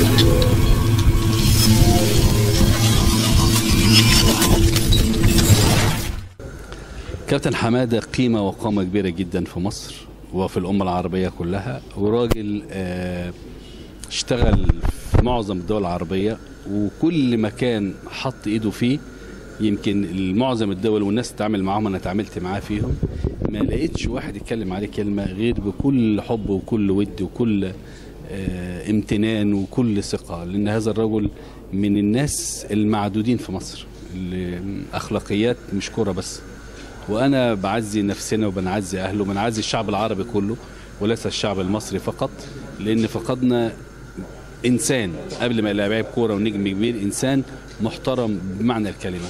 كابتن حماده قيمه وقامه كبيره جدا في مصر وفي الامه العربيه كلها وراجل آه، اشتغل في معظم الدول العربيه وكل مكان حط ايده فيه يمكن معظم الدول والناس تتعامل معاهم انا اتعاملت معاه فيهم ما لقيتش واحد يتكلم عليه كلمه غير بكل حب وكل ود وكل آه، امتنان وكل ثقه لان هذا الرجل من الناس المعدودين في مصر اللي اخلاقيات مش كوره بس وانا بعزي نفسنا وبنعزي اهله وبنعزي الشعب العربي كله وليس الشعب المصري فقط لان فقدنا انسان قبل ما يبقى لاعب كوره ونجم كبير انسان محترم بمعنى الكلمه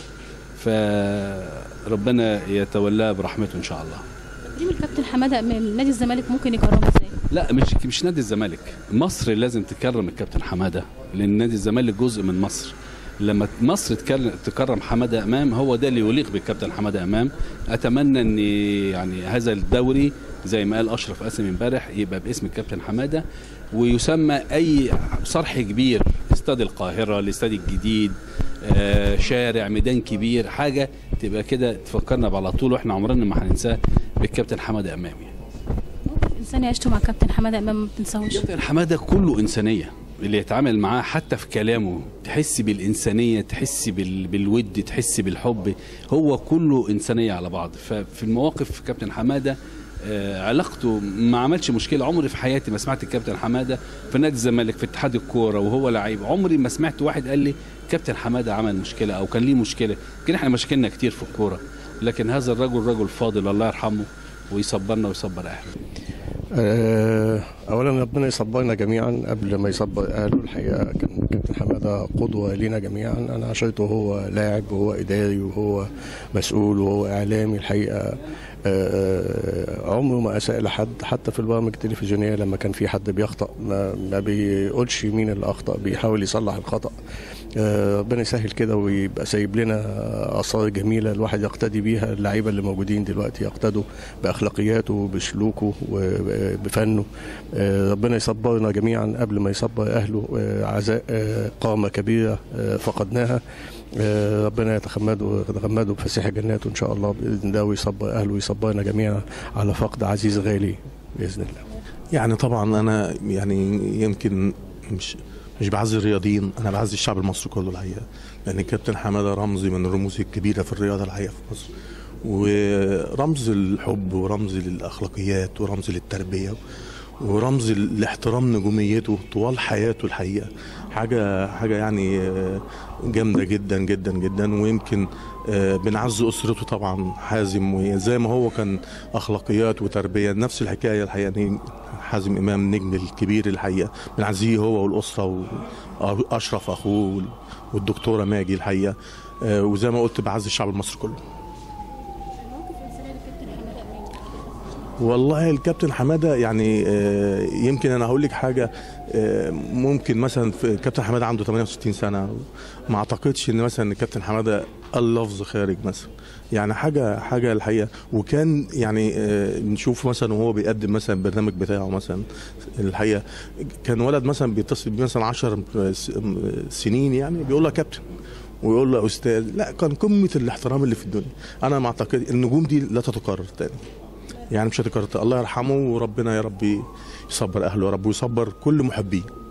فربنا يتولاه برحمته ان شاء الله تقديم الكابتن حماده من نادي الزمالك ممكن يكرمه ازاي؟ لا مش مش نادي الزمالك مصر لازم تكرم الكابتن حماده لان نادي الزمالك جزء من مصر لما مصر تكرم, تكرم حماده امام هو ده اللي يليق بالكابتن حماده امام اتمنى ان يعني هذا الدوري زي ما قال اشرف قاسم امبارح يبقى باسم الكابتن حماده ويسمى اي صرح كبير استاد القاهره الاستاد الجديد آه، شارع ميدان كبير حاجه تبقى كده تفكرنا على طول واحنا عمرنا ما هننساه بالكابتن حماده امام يعني. موقف انساني عشته مع كابتن حماده امام ما بتنساهوش كابتن حماده كله انسانيه اللي يتعامل معاه حتى في كلامه تحس بالانسانيه تحس بال... بالود تحس بالحب هو كله انسانيه على بعض ففي المواقف كابتن حماده آه، علاقته ما عملش مشكله عمري في حياتي ما سمعت الكابتن حماده في نادي الزمالك في اتحاد الكوره وهو لعيب عمري ما سمعت واحد قال لي كابتن حماده عمل مشكله او كان ليه مشكله كده احنا مشاكلنا كتير في الكوره لكن هذا الرجل رجل فاضل الله يرحمه ويصبرنا ويصبر اهله آه، اولا ربنا يصبرنا جميعا قبل ما يصبر اهله الحقيقه كان كابتن حماده قدوه لنا جميعا انا عشرته وهو لاعب وهو اداري وهو مسؤول وهو اعلامي الحقيقه آه، عمره ما اساء لحد حتى في البرامج التلفزيونيه لما كان في حد بيخطا ما, ما بيقولش مين اللي اخطا بيحاول يصلح الخطا آه، ربنا يسهل كده ويبقى سايب لنا اثار جميله الواحد يقتدي بيها اللعيبه اللي موجودين دلوقتي يقتدوا باخلاقياته وبسلوكه وبفنه آه، ربنا يصبرنا جميعا قبل ما يصبر اهله آه، عزاء آه، قامه كبيره آه، فقدناها آه، ربنا يتخمده يتغمده بفسيح جناته ان شاء الله باذن الله ويصبر اهله ويصبرنا جميعا على فقد عزيز غالي باذن الله يعني طبعا انا يعني يمكن مش مش بعزي الرياضيين انا بعزي الشعب المصري كله الحقيقه لان الكابتن حماده رمزي من الرموز الكبيره في الرياضه الحقيقه في مصر ورمز الحب ورمز للاخلاقيات ورمز للتربيه ورمز لاحترام نجوميته طوال حياته الحقيقه حاجه حاجه يعني آه، جامده جدا جدا جدا ويمكن آه، بنعز اسرته طبعا حازم وزي ما هو كان اخلاقيات وتربيه نفس الحكايه الحقيقه يعني حازم امام النجم الكبير الحقيقه بنعزيه هو والاسره واشرف اخوه والدكتوره ماجي الحقيقه آه، وزي ما قلت بعز الشعب المصري كله والله الكابتن حماده يعني آه، يمكن انا هقول لك حاجه آه، ممكن مثلا في الكابتن حماده عنده 68 سنه ما اعتقدش ان مثلا الكابتن حماده قال لفظ خارج مثلا يعني حاجه حاجه الحقيقه وكان يعني آه، نشوف مثلا وهو بيقدم مثلا البرنامج بتاعه مثلا الحقيقه كان ولد مثلا بيتصل بيه مثلا 10 سنين يعني بيقول له يا كابتن ويقول له استاذ لا كان قمه الاحترام اللي في الدنيا انا ما اعتقد النجوم دي لا تتكرر تاني يعني مش هتكرر الله يرحمه وربنا يا رب يصبر اهله يا رب ويصبر كل محبيه